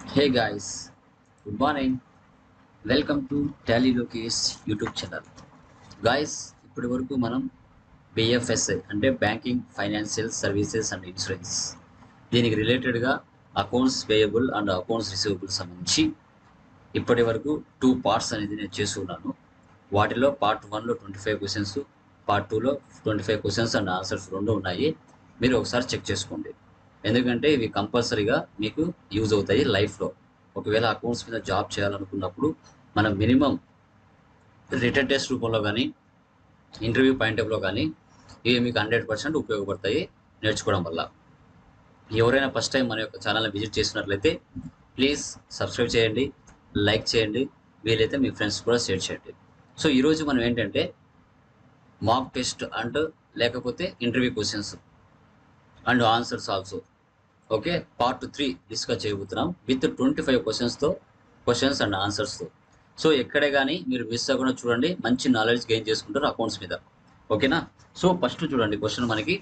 Hey guys, good morning. Welcome to Tally Lokesh YouTube channel guys ఇప్పటి వరకు మనం BFSI అంటే banking financial services and insurance దీనికి రిలేటెడ్గా accounts payable and accounts receivable సంబంధించి ఇప్పటి వరకు టూ పార్ట్స్ అనేది నేను చేసి ఉన్నాను వాటిలో పార్ట్ వన్లో ట్వంటీ ఫైవ్ క్వశ్చన్స్ పార్ట్ టూలో twenty five questions and answers రెండు ఉన్నాయి మీరు ఒకసారి చెక్ చేసుకోండి ఎందుకంటే ఇవి కంపల్సరీగా మీకు యూజ్ అవుతాయి లైఫ్లో ఒకవేళ అకౌంట్స్ మీద జాబ్ చేయాలనుకున్నప్పుడు మనం మినిమం రిటర్న్ టెస్ట్ రూపంలో కానీ ఇంటర్వ్యూ పాయింట్ ఆఫ్లో కానీ ఇవి మీకు హండ్రెడ్ పర్సెంట్ ఉపయోగపడతాయి నేర్చుకోవడం వల్ల ఎవరైనా ఫస్ట్ టైం మన యొక్క ఛానల్ని విజిట్ చేసినట్లయితే ప్లీజ్ సబ్స్క్రైబ్ చేయండి లైక్ చేయండి వీలైతే మీ ఫ్రెండ్స్ కూడా షేర్ చేయండి సో ఈరోజు మనం ఏంటంటే మాక్ టెస్ట్ అండ్ లేకపోతే interview questions and answers also okay part three discuss చేయబోతున్నాం విత్ ట్వంటీ ఫైవ్ క్వశ్చన్స్తో క్వశ్చన్స్ అండ్ ఆన్సర్స్తో సో ఎక్కడే కానీ మీరు మిస్ అవ్వకుండా చూడండి మంచి నాలెడ్జ్ గెయిన్ చేసుకుంటారు అకౌంట్స్ మీద ఓకేనా సో ఫస్ట్ చూడండి క్వశ్చన్ మనకి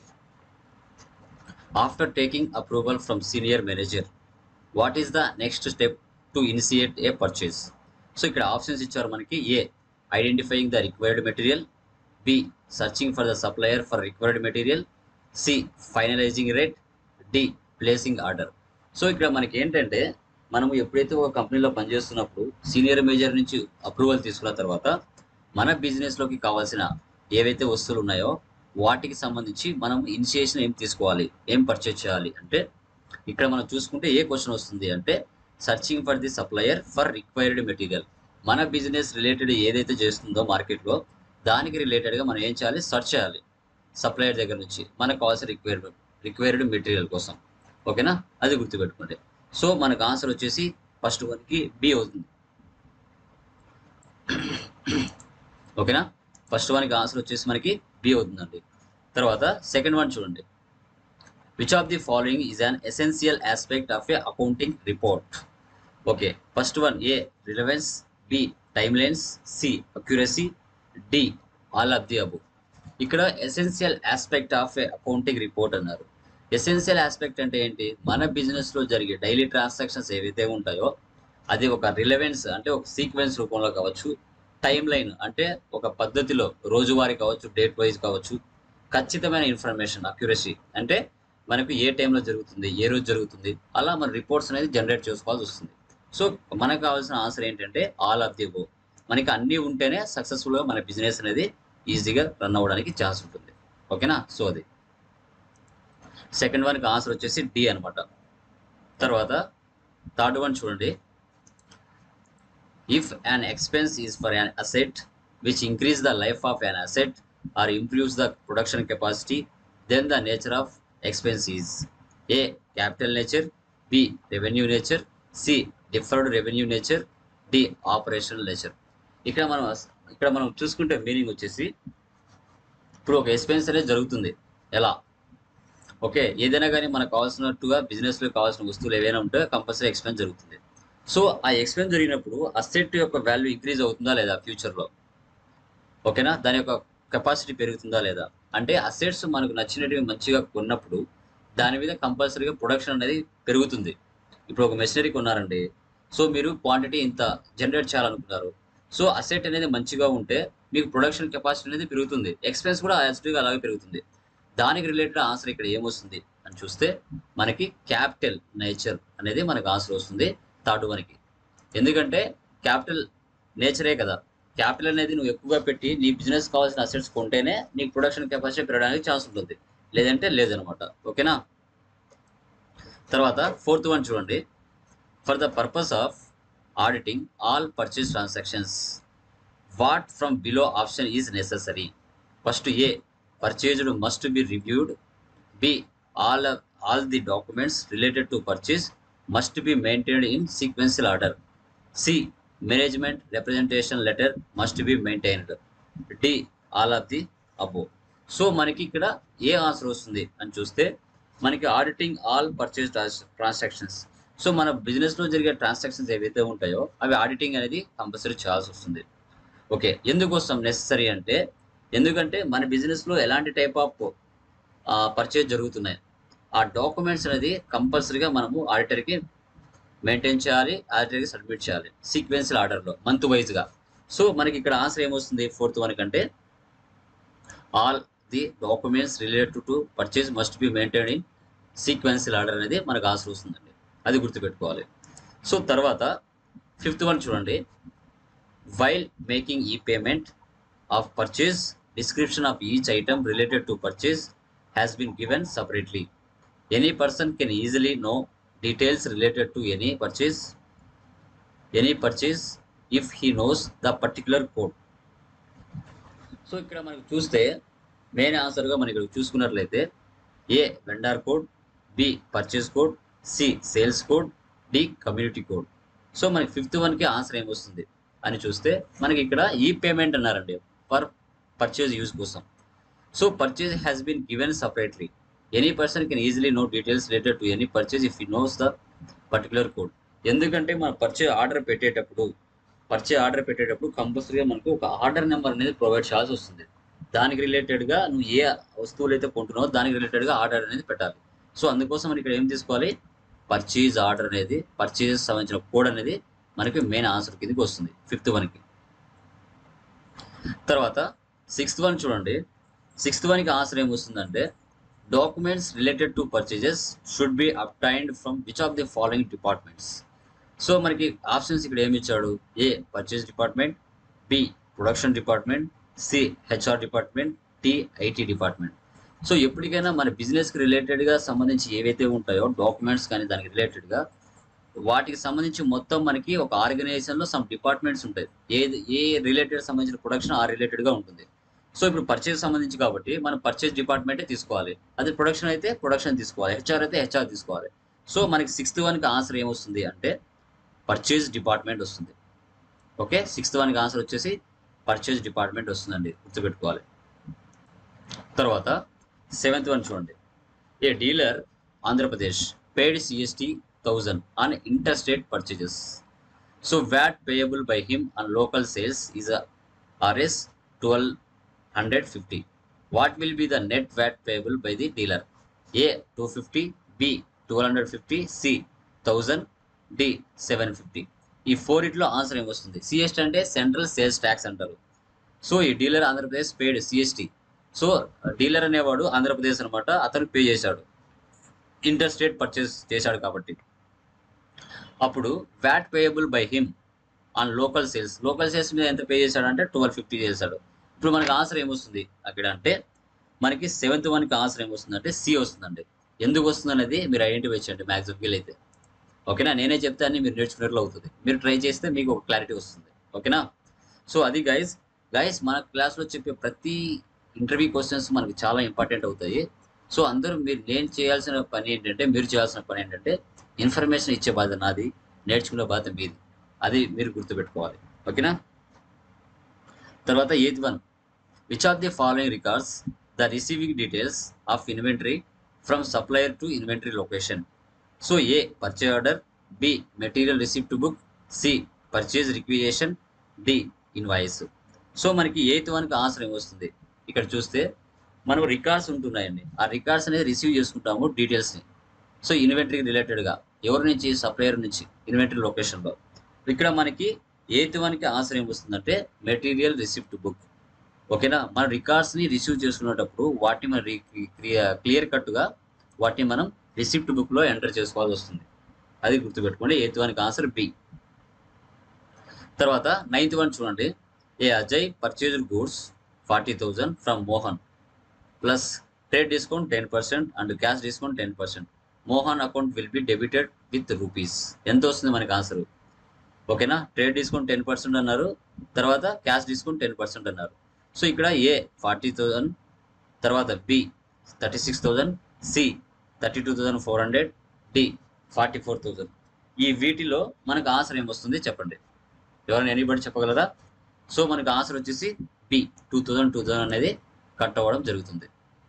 after taking approval from senior manager what is the next step to initiate a purchase so ఇక్కడ ఆప్షన్స్ ఇచ్చారు మనకి A identifying the required material B searching for the supplier for required material C finalizing rate D placing order so ఇక్కడ మనకి ఏంటంటే మనము ఎప్పుడైతే ఒక కంపెనీలో పనిచేస్తున్నప్పుడు సీనియర్ మేజర్ నుంచి అప్రూవల్ తీసుకున్న తర్వాత మన బిజినెస్లోకి కావాల్సిన ఏవైతే వస్తువులు ఉన్నాయో వాటికి సంబంధించి మనం ఇనిషియేషన్ ఏం తీసుకోవాలి ఏం పర్చేజ్ చేయాలి అంటే ఇక్కడ మనం చూసుకుంటే ఏ క్వశ్చన్ వస్తుంది అంటే searching for the supplier for required material మన బిజినెస్ రిలేటెడ్ ఏదైతే చేస్తుందో మార్కెట్లో దానికి రిలేటెడ్గా మనం ఏం చేయాలి సెర్చ్ చేయాలి సప్లయర్ దగ్గర నుంచి మనకు కావాల్సిన రిక్వైర్డ్ రిక్వైర్డ్ మెటీరియల్ కోసం ఓకేనా అది గుర్తుపెట్టుకోండి సో మనకు ఆన్సర్ వచ్చేసి ఫస్ట్ వన్కి బి అవుతుంది ఓకేనా ఫస్ట్ వన్కి ఆన్సర్ వచ్చేసి మనకి బి అవుతుందండి తర్వాత సెకండ్ వన్ చూడండి which of the following is an essential aspect of a accounting report okay first one A relevance B timeliness C accuracy D all of the above ఇక్కడ essential aspect of a accounting report అన్నారు essential aspect అంటే ఏంటి మన బిజినెస్లో జరిగే daily transactions ఏవైతే ఉంటాయో అది ఒక రిలవెన్స్ అంటే ఒక సీక్వెన్స్ రూపంలో కావచ్చు టైం లైన్ అంటే ఒక పద్ధతిలో రోజువారీ కావచ్చు డేట్ వైజ్ కావచ్చు ఖచ్చితమైన ఇన్ఫర్మేషన్ అక్యురసీ అంటే మనకు ఏ టైంలో జరుగుతుంది ఏ రోజు జరుగుతుంది అలా మన రిపోర్ట్స్ అనేది జనరేట్ చేసుకోవాల్సి వస్తుంది సో మనకు కావాల్సిన ఆన్సర్ ఏంటంటే ఆల్ ఆఫ్ ది గో మనకి అన్నీ ఉంటేనే సక్సెస్ఫుల్గా మన బిజినెస్ అనేది ఈజీగా రన్ అవ్వడానికి ఛాన్స్ ఉంటుంది ఓకేనా సో అది సెకండ్ వన్కి ఆన్సర్ వచ్చేసి డి అనమాట తర్వాత థర్డ్ వన్ చూడండి if an expense is for an asset which increase the life of an asset or improves the production capacity then the nature of expense is a capital nature B revenue nature C deferred revenue nature D operational nature ఇక్కడ మనం ఇక్కడ మనం చూసుకుంటే meaning వచ్చేసి ఇప్పుడు ఒక expense అనేది జరుగుతుంది ఎలా ఓకే ఏదైనా కానీ మనకు కావాల్సినట్టుగా బిజినెస్లో కావాల్సిన వస్తువులు ఏవైనా ఉంటే కంపల్సరీ ఎక్స్పెన్స్ జరుగుతుంది సో ఆ ఎక్స్పెన్స్ జరిగినప్పుడు అసెట్ యొక్క వాల్యూ ఇంక్రీజ్ అవుతుందా లేదా ఫ్యూచర్లో ఓకేనా దాని యొక్క కెపాసిటీ పెరుగుతుందా లేదా అంటే అసెట్స్ మనకు నచ్చినట్టుగా మంచిగా కొన్నప్పుడు దాని మీద కంపల్సరీగా ప్రొడక్షన్ అనేది పెరుగుతుంది ఇప్పుడు ఒక మెషినరీ కొన్నారండి సో మీరు క్వాంటిటీ ఇంత జనరేట్ చేయాలనుకున్నారు సో అసెట్ అనేది మంచిగా ఉంటే మీకు ప్రొడక్షన్ కెపాసిటీ అనేది పెరుగుతుంది ఎక్స్పెన్స్ కూడా యాజిటీవ్గా అలాగే పెరుగుతుంది దానికి రిలేటెడ్ ఆన్సర్ ఇక్కడ ఏమొస్తుంది అని చూస్తే మనకి క్యాపిటల్ నేచర్ అనేది మనకు ఆన్సర్ వస్తుంది థర్డ్ వన్కి ఎందుకంటే క్యాపిటల్ నేచరే కదా క్యాపిటల్ అనేది నువ్వు ఎక్కువగా పెట్టి నీ బిజినెస్ కావాల్సిన అసెట్స్ కొంటేనే నీకు ప్రొడక్షన్ కెపాసిటీ పెరగడానికి ఛాన్స్ ఉంటుంది లేదంటే లేదనమాట ఓకేనా తర్వాత ఫోర్త్ వన్ చూడండి for the purpose of auditing all purchase transactions what from below option is necessary first A purchased must be reviewed B all all the documents related to purchase must be maintained in sequential order C management representation letter must be maintained D all of the above so మనకి ఇక్కడ ఏ answer వస్తుంది అని చూస్తే మనకి auditing all purchase transactions so మన బిజినెస్లో జరిగే ట్రాన్సాక్షన్స్ ఏవైతే ఉంటాయో అవి ఆడిటింగ్ అనేది కంపల్సరీ చేయాల్సి వస్తుంది ఓకే ఎందుకోసం నెససరీ అంటే ఎందుకంటే మన బిజినెస్లో ఎలాంటి టైప్ ఆఫ్ పర్చేజ్ జరుగుతున్నాయి ఆ డాక్యుమెంట్స్ అనేది కంపల్సరీగా మనము ఆడిటర్కి మెయింటైన్ చేయాలి ఆర్డర్కి సబ్మిట్ చేయాలి సీక్వెన్షియల్ ఆర్డర్లో మంత్ వైజ్గా సో మనకి ఇక్కడ ఆన్సర్ ఏమొస్తుంది ఫోర్త్ వన్ కంటే all the documents related to purchase must be maintain in sequential order అనేది మనకు ఆన్సర్ వస్తుందండి అది గుర్తుపెట్టుకోవాలి సో తర్వాత ఫిఫ్త్ వన్ చూడండి while making the payment of purchase description of each item related to purchase has been given separately any person can easily know details related to any purchase any purchase if he knows the particular code so ఇక్కడ మనకు చూస్తే main ఆన్సర్గా మనం ఇక్కడ చూసుకున్నట్లయితే A vendor code B purchase code C sales code D community code so మనకి fifth వన్కి answer ఏమొస్తుంది అని చూస్తే మనకి ఇక్కడ ఈ పేమెంట్ అన్నారండి పర్ పర్చేజ్ యూజ్ కోసం so purchase has been given separately any person can easily know details related to any purchase if you knows the particular code ఎందుకంటే మనం పర్చేజ్ ఆర్డర్ పెట్టేటప్పుడు పర్చేజ్ ఆర్డర్ పెట్టేటప్పుడు కంపల్సరీగా మనకు ఒక ఆర్డర్ నెంబర్ అనేది provide చేయాల్సి వస్తుంది దానికి రిలేటెడ్గా నువ్వు ఏ వస్తువులు అయితే కొంటున్నావో దానికి రిలేటెడ్గా ఆర్డర్ అనేది పెట్టాలి సో అందుకోసం మనం ఇక్కడ ఏం తీసుకోవాలి పర్చేజ్ ఆర్డర్ అనేది పర్చేజ్ సంబంధించిన కోడ్ అనేది మనకి మెయిన్ ఆన్సర్ కిందకి వస్తుంది ఫిఫ్త్ వన్కి తర్వాత సిక్స్త్ వన్ చూడండి సిక్స్త్ వన్కి ఆన్సర్ ఏం వస్తుందంటే documents related to purchases should be obtained from which of the following departments so మనకి ఆప్షన్స్ ఇక్కడ ఏమి ఇచ్చాడు A purchase department B production department C HR department D IT department so ఎప్పటికైనా మన బిజినెస్కి రిలేటెడ్గా సంబంధించి ఏవైతే ఉంటాయో డాక్యుమెంట్స్ కానీ దానికి రిలేటెడ్గా వాటికి సంబంధించి మొత్తం మనకి ఒక ఆర్గనైజేషన్లో సమ్ డిపార్ట్మెంట్స్ ఉంటాయి ఏది ఏ రిలేటెడ్ సంబంధించిన ప్రొడక్షన్ ఆ రిలేటెడ్గా ఉంటుంది సో ఇప్పుడు పర్చేజ్ సంబంధించి కాబట్టి మనం పర్చేజ్ డిపార్ట్మెంటే తీసుకోవాలి అదే ప్రొడక్షన్ అయితే ప్రొడక్షన్ తీసుకోవాలి హెచ్ఆర్ అయితే హెచ్ఆర్ తీసుకోవాలి సో మనకి సిక్స్త్ వన్కి ఆన్సర్ ఏమొస్తుంది అంటే పర్చేజ్ డిపార్ట్మెంట్ వస్తుంది ఓకే సిక్స్త్ వన్కి ఆన్సర్ వచ్చేసి పర్చేజ్ డిపార్ట్మెంట్ వస్తుందండి గుర్తుపెట్టుకోవాలి తర్వాత సెవెంత్ వన్ చూడండి a dealer Andhra Pradesh paid CST thousand on interstate purchases so VAT payable by him on local sales is R S twelve hundred fifty what will be the net VAT payable by the dealer A two fifty B twelve hundred fifty C thousand D seven fifty E four ఇట్లో answer ఏమొస్తుంది CST అంటే central sales tax అంటారు so ఈ dealer Andhra Pradesh paid CST so dealer అనేవాడు ఆంధ్రప్రదేశ్ అనమాట అతను pay చేశాడు inter state purchase చేశాడు కాబట్టి అప్పుడు VAT payable by him on local sales local sales మీద ఎంత పే చేశాడు అంటే ట్వెల్వ్ ఫిఫ్టీ చేశాడు ఇప్పుడు మనకి ఆన్సర్ ఏమొస్తుంది అక్కడ అంటే మనకి సెవెంత్ వన్కి ఆన్సర్ ఏమొస్తుంది అంటే సి వస్తుందండి ఎందుకు వస్తుంది అనేది మీరు ఐడెంటిఫై చేయండి మ్యాక్సిమం వీల్ అయితే ఓకేనా నేనే చెప్తే అన్ని మీరు నేర్చుకున్నట్లు అవుతుంది మీరు ట్రై చేస్తే మీకు ఒక క్లారిటీ వస్తుంది ఓకేనా సో అది గైస్ గైస్ మన క్లాస్లో చెప్పే ప్రతి ఇంటర్వ్యూ క్వశ్చన్స్ మనకి చాలా ఇంపార్టెంట్ అవుతాయి సో అందరూ మీరు నేను చేయాల్సిన పని ఏంటంటే మీరు చేయాల్సిన పని ఏంటంటే ఇన్ఫర్మేషన్ ఇచ్చే బాధ్యత నాది నేర్చుకునే బాధ్యత మీది అది మీరు గుర్తుపెట్టుకోవాలి ఓకేనా తర్వాత eighth one which of the following records the receiving details of inventory from supplier to inventory location so A purchase order B material receipt book C purchase requisition D invoice so మనకి eighth వన్కి answer ఏమొస్తుంది ఇక్కడ చూస్తే మనం records ఉంటున్నాయండి ఆ records అనేది receive చేసుకుంటాము డీటెయిల్స్ని సో ఇన్వెంటరీకి రిలేటెడ్గా ఎవరి నుంచి సప్లయర్ నుంచి ఇన్వెంటరీ లొకేషన్లో ఇక్కడ మనకి ఎయిత్ వన్కి ఆన్సర్ ఏమొస్తుందంటే మెటీరియల్ రిసిప్ట్ బుక్ ఓకేనా మన రికార్డ్స్ని రిసీవ్ చేసుకునేటప్పుడు వాటిని మనం క్లియర్ కట్గా వాటిని మనం రిసిప్ట్ బుక్లో ఎంటర్ చేసుకోవాల్సి వస్తుంది అది గుర్తుపెట్టుకోండి ఎయిత్ వన్కి ఆన్సర్ బి తర్వాత నైన్త్ వన్ చూడండి a Ajay purchase goods forty thousand from Mohan plus trade discount ten percent and cash discount ten percent Mohan account will be debited with rupees ఎంత వస్తుంది మనకి ఆన్సర్ ఓకేనా ట్రేడ్ డిస్కౌంట్ టెన్ పర్సెంట్ అన్నారు తర్వాత cash discount ten percent అన్నారు so ఇక్కడ A forty thousand తర్వాత B thirty six thousand C thirty two thousand four hundred D forty four thousand ఈ వీటిలో మనకు ఆన్సర్ ఏమొస్తుంది చెప్పండి ఎవరైనా ఎనీబడి చెప్పగలరా సో మనకు ఆన్సర్ వచ్చేసి B two thousand two thousand అనేది కట్ అవ్వడం జరుగుతుంది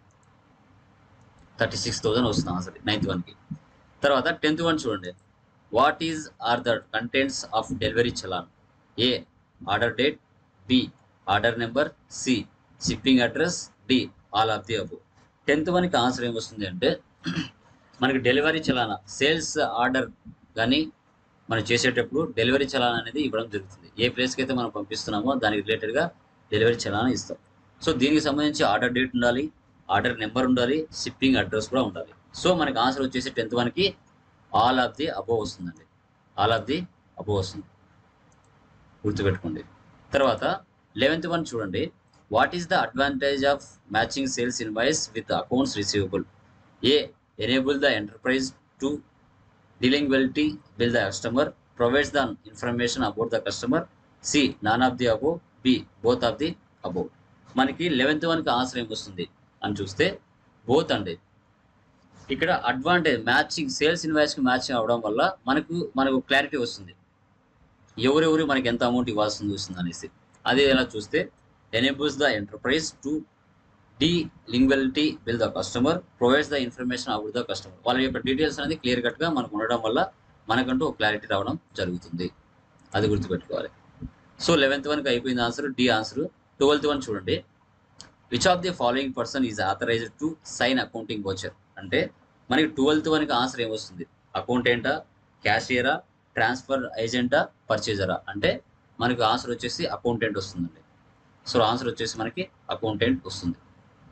థర్టీ సిక్స్ థౌజండ్ వస్తుంది ఆన్సర్ నైన్త్ వన్కి తర్వాత టెన్త్ వన్ చూడండి what is are the contents of delivery challan A order date B order number C shipping address D all of the above tenth వన్కి answer ఏమొస్తుంది అంటే మనకి డెలివరీ చలానా సేల్స్ ఆర్డర్ కానీ మనం చేసేటప్పుడు డెలివరీ చలాన్ అనేది ఇవ్వడం జరుగుతుంది ఏ ప్లేస్కి అయితే మనం పంపిస్తున్నామో దానికి రిలేటెడ్గా డెలివరీ చలాన్ ఇస్తాం సో దీనికి సంబంధించి ఆర్డర్ డేట్ ఉండాలి ఆర్డర్ నెంబర్ ఉండాలి షిప్పింగ్ అడ్రస్ కూడా ఉండాలి సో మనకి ఆన్సర్ వచ్చేసి టెన్త్ వన్కి ఆల్ ఆఫ్ ది అబోవ్ వస్తుందండి ఆల్ ఆఫ్ ది అబోవ్ వస్తుంది గుర్తుపెట్టుకోండి తర్వాత లెవెన్త్ వన్ చూడండి what is the advantage of matching sales invoice with accounts receivable A enable the enterprise to delinquency bill the customer provides the information about the customer C none of the above B both of the above మనకి eleventh వన్కి answer ఏం వస్తుంది అని చూస్తే both అండి ఇక్కడ advantage matching sales ఇన్వాయిస్కి matching అవడం వల్ల మనకు మనకు క్లారిటీ వస్తుంది ఎవరెవరు మనకి ఎంత అమౌంట్ ఇవ్వాల్సింది వస్తుంది అనేసి అదే ఎలా చూస్తే enables the enterprise to delinquency bill the customer provides the information about the customer వాళ్ళ యొక్క డీటెయిల్స్ అనేది క్లియర్ కట్గా మనకు ఉండడం వల్ల మనకంటూ ఒక క్లారిటీ రావడం జరుగుతుంది అది గుర్తుపెట్టుకోవాలి సో లెవెన్త్ వన్కి అయిపోయింది answer D answer twelfth one చూడండి which of the following person is authorised to sign accounting voucher అంటే మనకి ట్వెల్త్ వన్కి ఆన్సర్ ఏమొస్తుంది అకౌంటెంటా క్యాషియరా ట్రాన్స్ఫర్ ఏజెంటా పర్చేజరా అంటే మనకు ఆన్సర్ వచ్చేసి అకౌంటెంట్ వస్తుందండి సో ఆన్సర్ వచ్చేసి మనకి అకౌంటెంట్ వస్తుంది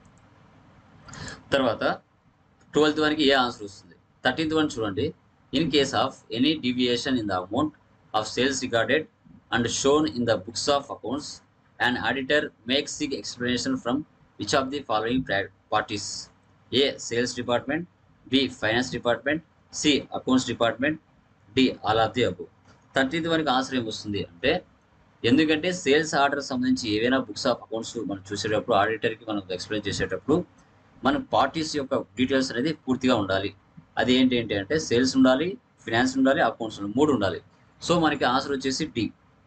తర్వాత ట్వెల్త్ వన్కి ఏ ఆన్సర్ వస్తుంది థర్టీన్త్ వన్ చూడండి in case of any deviation in the amount of sales recorded and shown in the books of accounts and auditor makes the explanation from which of the following parties A sales department B finance department C accounts department D all of the above thirteenth వరకు answer ఏమొస్తుంది అంటే ఎందుకంటే sales order సంబంధించి ఏవైనా books of accounts మనం చూసేటప్పుడు ఆడిటర్కి మనం explain చేసేటప్పుడు మన పార్టీస్ యొక్క డీటెయిల్స్ అనేది పూర్తిగా ఉండాలి అది ఏంటి ఏంటి అంటే సేల్స్ ఉండాలి ఫినాన్స్ ఉండాలి అకౌంట్స్ ఉండాలి మూడు ఉండాలి సో మనకి ఆన్సర్ వచ్చేసి డి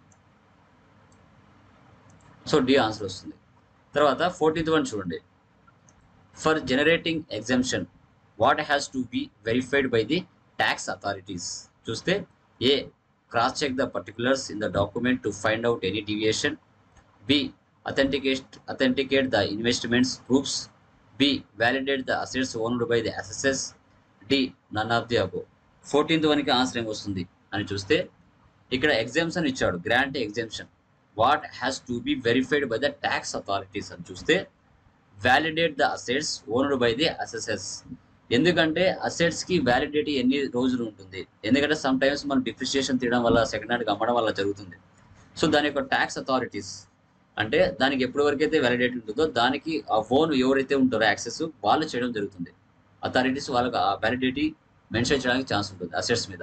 సో డి ఆన్సర్ వస్తుంది తర్వాత ఫోర్టీన్త్ వన్ చూడండి for generating exemption what has to be verified by the tax authorities చూస్తే A cross check the particulars in the document to find out any deviation B authenticate authenticate the investments proofs B validate the assets owned by the assessees D none of the above fourteenth వన్కి answer ఏం వస్తుంది అని చూస్తే ఇక్కడ exemption ఇచ్చాడు grant exemption what has to be verified by the tax authorities అని చూస్తే validate the assets owned by the assessees ఎందుకంటే అసెట్స్కి వ్యాలిడిటీ ఎన్ని రోజులు ఉంటుంది ఎందుకంటే సమ్ టైమ్స్ మనం డిప్రిషియేషన్ తీయడం వల్ల సెకండ్ హ్యాండ్కి అమ్మడం వల్ల జరుగుతుంది సో దాని యొక్క ట్యాక్స్ అథారిటీస్ అంటే దానికి ఎప్పటి వరకు అయితే వ్యాలిడేట్ ఉంటుందో దానికి ఆ ఫోన్ ఎవరైతే ఉంటారో యాక్సెస్ వాళ్ళు చేయడం జరుగుతుంది అథారిటీస్ వాళ్ళకి ఆ వ్యాలిడిటీ మెన్షన్ చేయడానికి ఛాన్స్ ఉంటుంది అసెట్స్ మీద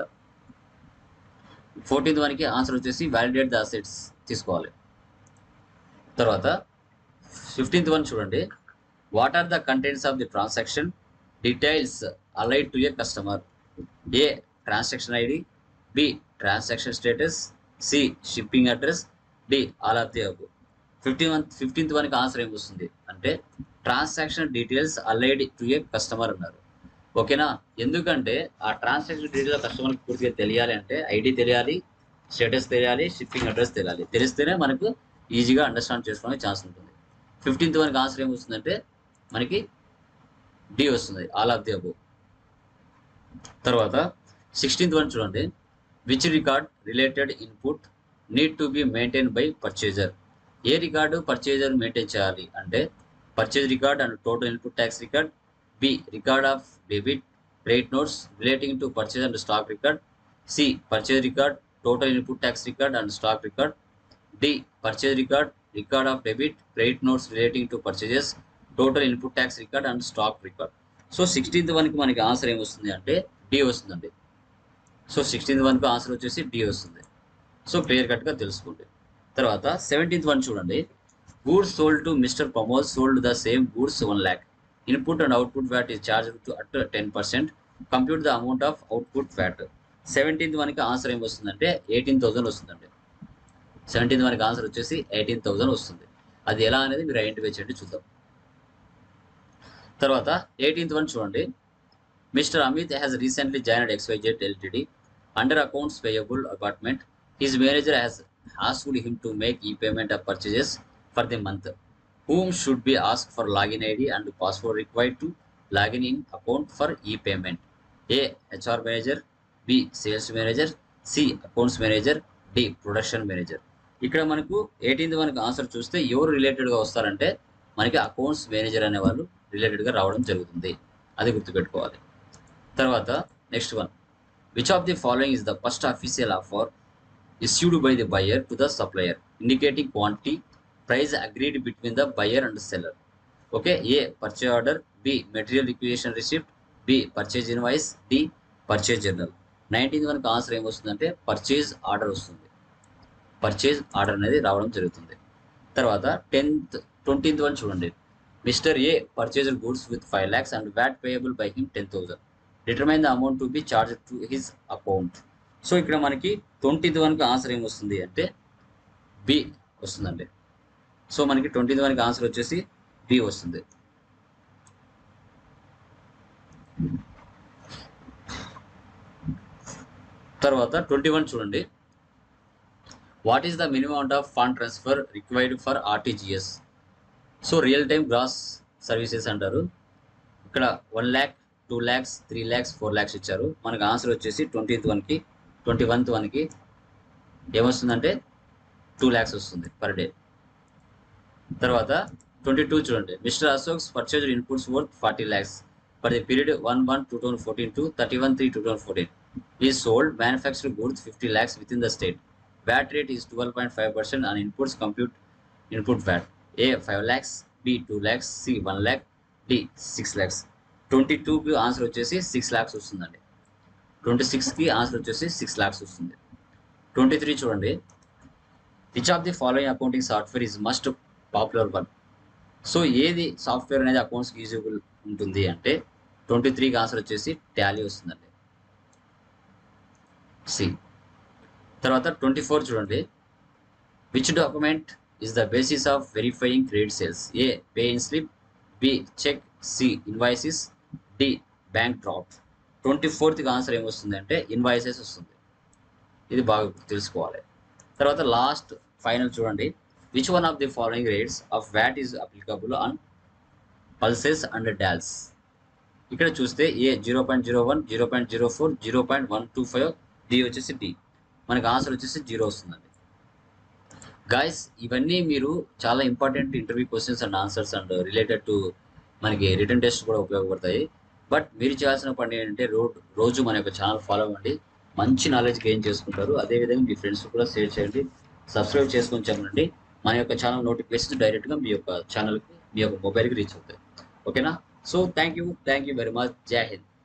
ఫోర్టీన్త్ వన్కి ఆన్సర్ వచ్చేసి వ్యాలిడేట్ ద అసెట్స్ తీసుకోవాలి తర్వాత ఫిఫ్టీన్త్ వన్ చూడండి what are the contents of the transaction details allied to a customer A transaction ID B transaction status C shipping address D all of the above fifteen one fifteenth వన్కి answer ఏం వస్తుంది అంటే transaction details allied to a customer అన్నారు ఓకేనా ఎందుకంటే ఆ transaction details కస్టమర్కి పూర్తిగా తెలియాలి అంటే ఐడి తెలియాలి స్టేటస్ తెలియాలి షిప్పింగ్ అడ్రస్ తెలియాలి తెలిస్తేనే మనకు ఈజీగా అండర్స్టాండ్ చేసుకోవడానికి ఛాన్స్ ఉంటుంది ఫిఫ్టీన్త్ వన్కి ఆన్సర్ ఏం వస్తుందంటే మనకి డి వస్తుంది ఆల్ ఆఫ్ ది అబో తర్వాత సిక్స్టీన్త్ వన్ చూడండి which record related input need to be maintain by purchaser A record purchaser maintain చేయాలి అంటే purchase record and total input tax record B record of debit credit notes relating to purchase and stock record C purchase record total input tax record and stock record D purchase record record of debit credit notes relating to purchases total input tax record and stock record so sixteenth వన్కి మనకి answer ఏం వస్తుంది అంటే D వస్తుందండి so sixteenth వన్కి answer వచ్చేసి D వస్తుంది so clear కట్గా తెలుసుకోండి తర్వాత సెవెంటీన్త్ వన్ చూడండి goods sold to mister Pramod sold the same goods one lakh input and output VAT is charge to at ten percent compute the amount of output VAT seventeenth వన్కి answer ఏం వస్తుందంటే eighteen thousand వస్తుందండి సెవెంటీన్త్ వన్కి answer వచ్చేసి eighteen thousand వస్తుంది అది ఎలా అనేది మీరు ఐడెంటిఫై చేయండి చూద్దాం తర్వాత ఎయిటీన్త్ వన్ చూడండి mister Amit has recently joined X Y Z L T D under accounts payable department his manager has asked him to make a payment of purchases for the month whom should be asked for login ID and password required to login in account for e-payment. A. HR manager. B. Sales manager. C accounts manager D production manager ఇక్కడ మనకు eighteenth మనకు answer చూస్తే ఎవరు రిలేటెడ్గా వస్తారంటే మనకి accounts manager అనే వాళ్ళు రిలేటెడ్గా రావడం జరుగుతుంది అది గుర్తుపెట్టుకోవాలి తర్వాత next one which of the following is the first official offer issued by the buyer to the supplier indicating quantity price agreed between the buyer and seller okay a purchase order b material liquidation receipt b purchase invoice d purchase journal nineteenth వరకు answer ఏమొస్తుందంటే purchase order వస్తుంది purchase order అనేది రావడం జరుగుతుంది తర్వాత tenth twentieth one చూడండి mister A purchase goods with five lakhs and VAT payable by him ten thousand determine the amount to be charge to his account so ఇక్కడ మనకి twentieth వన్కి answer ఏమొస్తుంది అంటే బి వస్తుందండి సో మనకి ట్వంటీత్ వన్కి answer వచ్చేసి బి వస్తుంది తర్వాత ట్వంటీ వన్ చూడండి what is the minimum amount of fund transfer required for RTGS so real time gross services అంటారు ఇక్కడ one lakh two lakhs three lakhs four lakhs ఇచ్చారు మనకు ఆన్సర్ వచ్చేసి ట్వంటీత్ వన్కి ట్వంటీ వన్త్ వన్కి ఏమొస్తుందంటే టూ ల్యాక్స్ వస్తుంది పర్ డే తర్వాత ట్వంటీ టూ చూడండి mister Ashok's purchase inputs worth forty lakhs for the period one one two thousand fourteen to thirty one three two thousand fourteen he sold manufacture goods fifty lakhs within the state VAT rate is twelve point five percent and inputs compute input VAT A five lakhs B two lakhs C one lakh D six lakhs twenty టూకి answer వచ్చేసి six lakhs వస్తుందండి twenty సిక్స్కి answer వచ్చేసి six lakhs వస్తుంది twenty three చూడండి which of the following accounting software is must popular one so ఏది software అనేది అకౌంట్స్కి యూజబుల్ ఉంటుంది అంటే ట్వంటీ త్రీకి ఆన్సర్ వచ్చేసి టాలీ వస్తుందండి సి తర్వాత ట్వంటీ ఫోర్ చూడండి which document is the basis of verifying credit sales A pay in slip B cheque C invoices D bank draft twenty ఫోర్త్కి ఆన్సర్ ఏమొస్తుంది అంటే ఇన్వాయిసెస్ వస్తుంది ఇది బాగా తెలుసుకోవాలి తర్వాత లాస్ట్ ఫైనల్ చూడండి which one of the following rates of VAT is applicable on pulses and dals ఇక్కడ చూస్తే A zero point zero one zero point zero four zero point one two five D వచ్చేసి D మనకి answer వచ్చేసి zero వస్తుందండి guys ఇవన్నీ మీరు చాలా important interview questions and answers and related to మనకి రిటర్న్ టెస్ట్ కూడా ఉపయోగపడతాయి బట్ మీరు చేయాల్సిన పని ఏంటంటే రో రోజు మన యొక్క ఛానల్ ఫాలో అవ్వండి మంచి నాలెడ్జ్ గెయిన్ చేసుకుంటారు అదేవిధంగా మీ ఫ్రెండ్స్ కూడా షేర్ చేయండి సబ్స్క్రైబ్ చేసుకొని చెప్పండి మన యొక్క ఛానల్ నోటిఫికేషన్ డైరెక్ట్గా మీ యొక్క ఛానల్కి మీ యొక్క మొబైల్కి రీచ్ అవుతాయి ఓకేనా so thank you thank you very much జై హింద్